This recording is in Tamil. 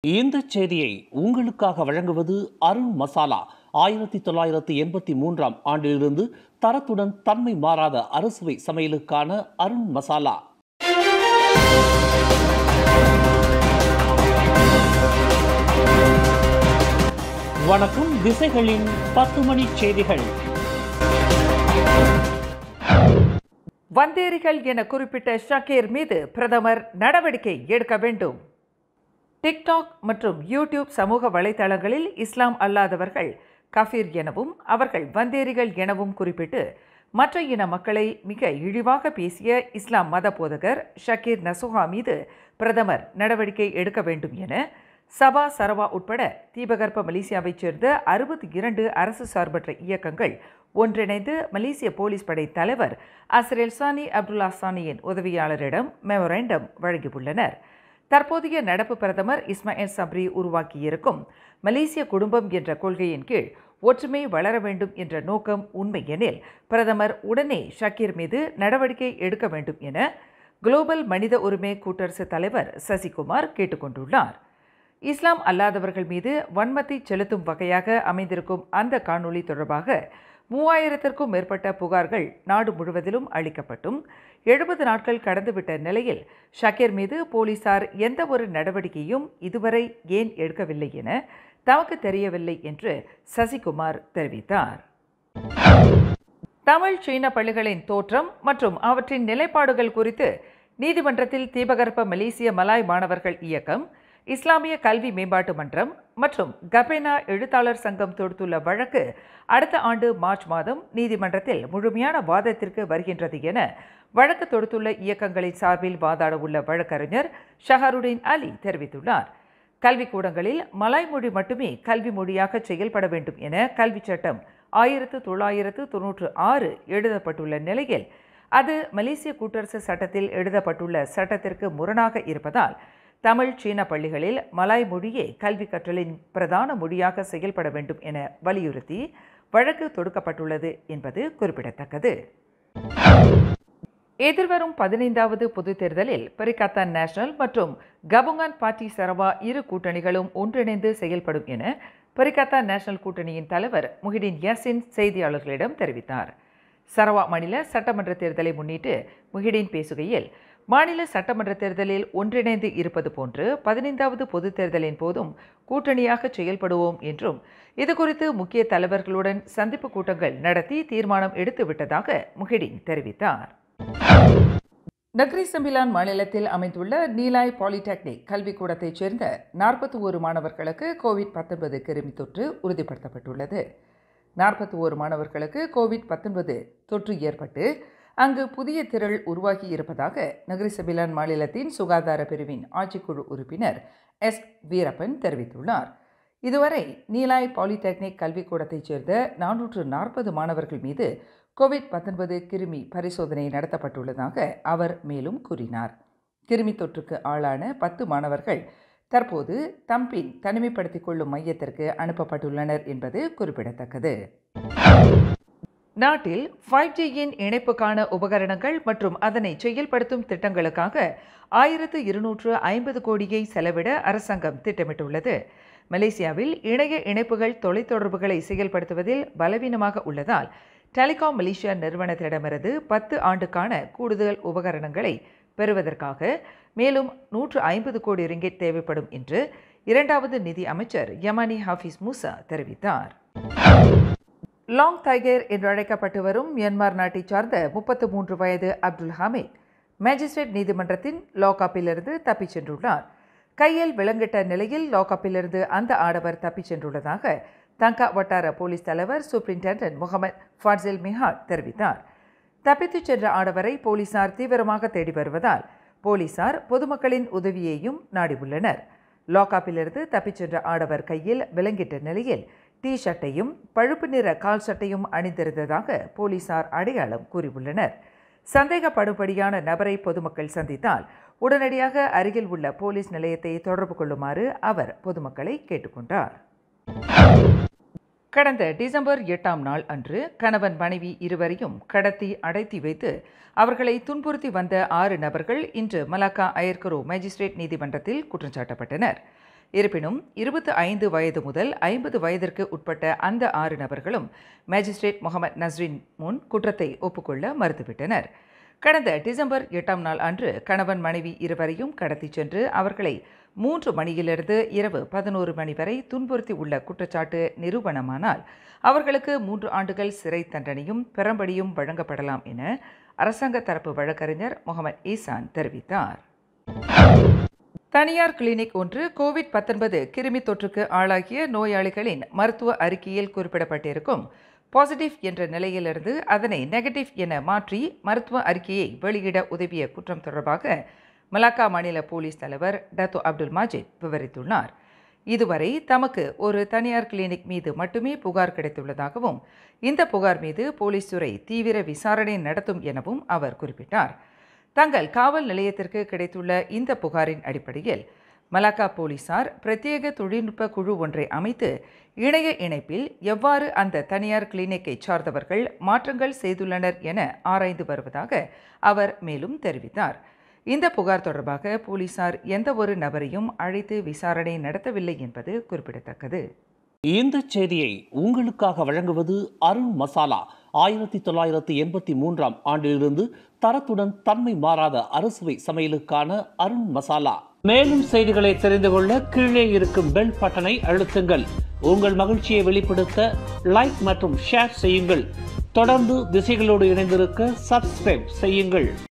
இந்த செய்தியை உங்களுக்காக வழங்குவது அருண் மசாலா ஆயிரத்தி தொள்ளாயிரத்தி எண்பத்தி மூன்றாம் ஆண்டிலிருந்து தரத்துடன் தன்மை மாறாத அறுசுவை சமையலுக்கான அருண் மசாலா வணக்கம் திசைகளின் பத்து மணி செய்திகள் வந்தேரிகள் என குறிப்பிட்ட ஷக்கீர் மீது பிரதமர் நடவடிக்கை எடுக்க வேண்டும் டிக்டாக் மற்றும் யூடியூப் சமூக வலைதளங்களில் இஸ்லாம் அல்லாதவர்கள் கஃபீர் எனவும் அவர்கள் வந்தேரிகள் எனவும் குறிப்பிட்டு மற்ற இன மக்களை மிக இழிவாக பேசிய இஸ்லாம் மத போதகர் ஷக்கீர் நசுஹா மீது பிரதமர் நடவடிக்கை எடுக்க வேண்டும் என சபா சரவா உட்பட தீபகற்ப மலேசியாவைச் சேர்ந்த அறுபத்தி இரண்டு அரசு சார்பற்ற இயக்கங்கள் ஒன்றிணைந்து மலேசிய போலீஸ் படை தலைவர் அஸ்ரேல் சானி அப்துல்லா சானியின் உதவியாளரிடம் மெமரேண்டம் வழங்கியுள்ளனர் தற்போதைய நடப்பு பிரதமர் இஸ்மாயில் சப்ரி உருவாக்கியிருக்கும் மலேசிய குடும்பம் என்ற கொள்கையின் கீழ் ஒற்றுமை வளர வேண்டும் என்ற நோக்கம் உண்மை எனில் பிரதமர் உடனே ஷக்கீர் மீது நடவடிக்கை எடுக்க வேண்டும் என குளோபல் மனித உரிமை கூட்டரசு தலைவர் சசிகுமார் கேட்டுக்கொண்டுள்ளார் இஸ்லாம் அல்லாதவர்கள் மீது வன்மத்தை செலுத்தும் வகையாக அமைந்திருக்கும் அந்த காணொளி தொடர்பாக மூவாயிரத்திற்கும் மேற்பட்ட புகார்கள் நாடு முழுவதிலும் அளிக்கப்பட்டும் எழுபது நாட்கள் கடந்துவிட்ட நிலையில் ஷக்கீர் மீது போலீசார் எந்த ஒரு நடவடிக்கையும் இதுவரை ஏன் எடுக்கவில்லை என தமக்கு தெரியவில்லை என்று சசிகுமார் தெரிவித்தார் தமிழ் சீன பள்ளிகளின் தோற்றம் மற்றும் அவற்றின் நிலைப்பாடுகள் குறித்து நீதிமன்றத்தில் தீபகற்ப மலேசிய மலாய் மாணவர்கள் இயக்கம் இஸ்லாமிய கல்வி மேம்பாட்டு மன்றம் மற்றும் கபேனா எழுத்தாளர் சங்கம் தொடுத்துள்ள வழக்கு அடுத்த ஆண்டு மார்ச் மாதம் நீதிமன்றத்தில் முழுமையான வாதத்திற்கு வருகின்றது என வழக்கு தொடுத்துள்ள இயக்கங்களின் சார்பில் வாதாட உள்ள வழக்கறிஞர் ஷஹருடீன் அலி தெரிவித்துள்ளார் கல்விக்கூடங்களில் மலாய் மொழி மட்டுமே கல்வி மொழியாக செயல்பட வேண்டும் என கல்வி சட்டம் ஆயிரத்து தொள்ளாயிரத்து தொன்னூற்று ஆறு எழுதப்பட்டுள்ள நிலையில் அது மலேசிய கூட்டரசு சட்டத்தில் எழுதப்பட்டுள்ள சட்டத்திற்கு முரணாக இருப்பதால் தமிழ் சீன பள்ளிகளில் மலாய் மொழியே கல்வி கற்றலின் பிரதான மொழியாக செயல்பட வேண்டும் என வலியுறுத்தி வழக்கு தொடுக்கப்பட்டுள்ளது என்பது குறிப்பிடத்தக்கது எதிர்வரும் பதினைந்தாவது பொதுத் தேர்தலில் பெரிகாத்தான் நேஷனல் மற்றும் கபுங்கான் பார்ட்டி சரவா இரு கூட்டணிகளும் ஒன்றிணைந்து செயல்படும் என பெரிகாத்தான் நேஷனல் கூட்டணியின் தலைவர் முஹிடின் யாசின் செய்தியாளர்களிடம் தெரிவித்தார் சரவா மாநில சட்டமன்ற தேர்தலை முன்னிட்டு முஹிடின் பேசுகையில் மாநில சட்டமன்ற தேர்தலில் ஒன்றிணைந்து இருப்பது போன்று பதினைந்தாவது பொதுத் தேர்தலின் போதும் கூட்டணியாக செயல்படுவோம் என்றும் இதுகுறித்து முக்கிய தலைவர்களுடன் சந்திப்பு கூட்டங்கள் நடத்தி தீர்மானம் எடுத்துவிட்டதாக முஹிடின் தெரிவித்தார் நக்ரி சம்பிலான் மாநிலத்தில் அமைந்துள்ள நீலாய் பாலிடெக்னிக் கல்விக்கூடத்தைச் சேர்ந்த நாற்பத்தி ஒரு மாணவர்களுக்கு கோவிட் பத்தொன்பது கிருமி தொற்று உறுதிப்படுத்தப்பட்டுள்ளது நாற்பத்தி ஓரு மாணவர்களுக்கு கோவிட் பத்தொன்பது தொற்று ஏற்பட்டு அங்கு புதிய திரள் உருவாகி இருப்பதாக நகரி சபிலான் மாநிலத்தின் சுகாதார பிரிவின் ஆட்சிக்குழு உறுப்பினர் எஸ் வீரப்பன் தெரிவித்துள்ளார் இதுவரை நீலாய் பாலிடெக்னிக் கல்விக்கூடத்தைச் சேர்ந்த நானூற்று நாற்பது மாணவர்கள் மீது கோவிட் பத்தொன்பது கிருமி பரிசோதனை நடத்தப்பட்டுள்ளதாக அவர் மேலும் கூறினார் கிருமி தொற்றுக்கு ஆளான பத்து மாணவர்கள் தற்போது தம்பின் தனிமைப்படுத்திக் கொள்ளும் மையத்திற்கு அனுப்பப்பட்டுள்ளனர் என்பது குறிப்பிடத்தக்கது நாட்டில் ஃபைவ் ஜியின் இணைப்புக்கான உபகரணங்கள் மற்றும் அதனை செயல்படுத்தும் திட்டங்களுக்காக ஆயிரத்து இருநூற்று ஐம்பது கோடியை செலவிட அரசாங்கம் திட்டமிட்டுள்ளது மலேசியாவில் இணைய இணைப்புகள் தொலைத்தொடர்புகளை செயல்படுத்துவதில் பலவீனமாக உள்ளதால் டெலிகாம் மலேசியா நிறுவனத்திடமிருந்து பத்து ஆண்டுக்கான கூடுதல் உபகரணங்களை பெறுவதற்காக மேலும் நூற்று ஐம்பது கோடி ரிங்கெட் தேவைப்படும் என்று இரண்டாவது நிதி அமைச்சர் யமானி ஹாஃபிஸ் மூசா தெரிவித்தார் லாங் டைகர் என்று அழைக்கப்பட்டு வரும் மியான்மர் நாட்டைச் சார்ந்த முப்பத்து மூன்று வயது அப்துல் ஹமீத் மேஜிஸ்ட்ரேட் நீதிமன்றத்தின் லாக்அப்பிலிருந்து தப்பிச் சென்றுள்ளார் கையில் விலங்கிட்ட நிலையில் லாக்அப்பிலிருந்து அந்த ஆடவர் தப்பிச் சென்றுள்ளதாக தங்கா வட்டார போலீஸ் தலைவர் சூப்பரிண்டென்டன்ட் முகமது ஃபாட்சில் மிஹாட் தெரிவித்தார் தப்பித்துச் சென்ற ஆடவரை போலீசார் தீவிரமாக தேடி வருவதால் போலீசார் பொதுமக்களின் உதவியையும் நாடியுள்ளனர் லாக்அப்பிலிருந்து தப்பிச் சென்ற ஆடவர் கையில் விலங்கிட்ட நிலையில் டி ஷர்ட்டையும் பழுப்பு நிற கால் சட்டையும் அணிந்திருந்ததாக போலீசார் அடையாளம் கூறியுள்ளனர் சந்தேகப்படும்படியான நபரை பொதுமக்கள் சந்தித்தால் உடனடியாக அருகில் உள்ள போலீஸ் நிலையத்தை தொடர்பு கொள்ளுமாறு அவர் பொதுமக்களை கேட்டுக்கொண்டார் கடந்த டிசம்பர் எட்டாம் நாள் அன்று கணவன் மனைவி இருவரையும் கடத்தி அடைத்தி வைத்து அவர்களை துன்புறுத்தி வந்த ஆறு நபர்கள் இன்று மலாக்கா அயர்கரோ மேஜிஸ்ட்ரேட் நீதிமன்றத்தில் குற்றஞ்சாட்டப்பட்டனர் இருப்பினும் இருபத்தி ஐந்து வயது முதல் ஐம்பது வயதிற்கு உட்பட்ட அந்த ஆறு நபர்களும் மேஜிஸ்ட்ரேட் முகமது நஸ்ரின் முன் குற்றத்தை ஒப்புக்கொள்ள மறுத்துவிட்டனர் கடந்த டிசம்பர் எட்டாம் நாள் அன்று கணவன் மனைவி இருவரையும் கடத்திச் சென்று அவர்களை மூன்று மணியிலிருந்து இரவு பதினோரு மணி வரை துன்புறுத்தி உள்ள குற்றச்சாட்டு நிரூபணமானால் அவர்களுக்கு மூன்று ஆண்டுகள் சிறை தண்டனையும் பெரம்படியும் வழங்கப்படலாம் என அரசாங்க தரப்பு வழக்கறிஞர் முகமது ஈசான் தெரிவித்தார் தனியார் கிளினிக் ஒன்று கோவிட் 19 கிருமி தொற்றுக்கு ஆளாகிய நோயாளிகளின் மருத்துவ அறிக்கையில் குறிப்பிடப்பட்டிருக்கும் பாசிட்டிவ் என்ற நிலையிலிருந்து அதனை நெகட்டிவ் என மாற்றி மருத்துவ அறிக்கையை வெளியிட உதவிய குற்றம் தொடர்பாக மலாக்கா மாநில போலீஸ் தலைவர் டத்தோ அப்துல் மாஜித் விவரித்துள்ளார் இதுவரை தமக்கு ஒரு தனியார் கிளினிக் மீது மட்டுமே புகார் கிடைத்துள்ளதாகவும் இந்த புகார் மீது போலீஸ் துறை தீவிர விசாரணை நடத்தும் எனவும் அவர் குறிப்பிட்டார் தங்கள் காவல் நிலையத்திற்கு கிடைத்துள்ள இந்த புகாரின் அடிப்படையில் மலாக்கா போலீசார் பிரத்யேக தொழில்நுட்ப குழு ஒன்றை அமைத்து இணைய இணைப்பில் எவ்வாறு அந்த தனியார் கிளினிக்கை சார்ந்தவர்கள் மாற்றங்கள் செய்துள்ளனர் என ஆராய்ந்து வருவதாக அவர் மேலும் தெரிவித்தார் இந்த புகார் தொடர்பாக போலீசார் எந்த ஒரு நபரையும் அழைத்து விசாரணை நடத்தவில்லை என்பது குறிப்பிடத்தக்கது இந்த செய்தியை உங்களுக்காக வழங்குவது அருண் மசாலா ஆயிரத்தி தொள்ளாயிரத்தி எண்பத்தி மூன்றாம் ஆண்டிலிருந்து தரத்துடன் தன்மை மாறாத அறுசுவை சமையலுக்கான அருண் மசாலா மேலும் செய்திகளை தெரிந்து கொள்ள கீழே இருக்கும் பெல் பட்டனை அழுத்துங்கள் உங்கள் மகிழ்ச்சியை வெளிப்படுத்த லைக் மற்றும் ஷேர் செய்யுங்கள் தொடர்ந்து திசைகளோடு இணைந்திருக்க சப்ஸ்கிரைப் செய்யுங்கள்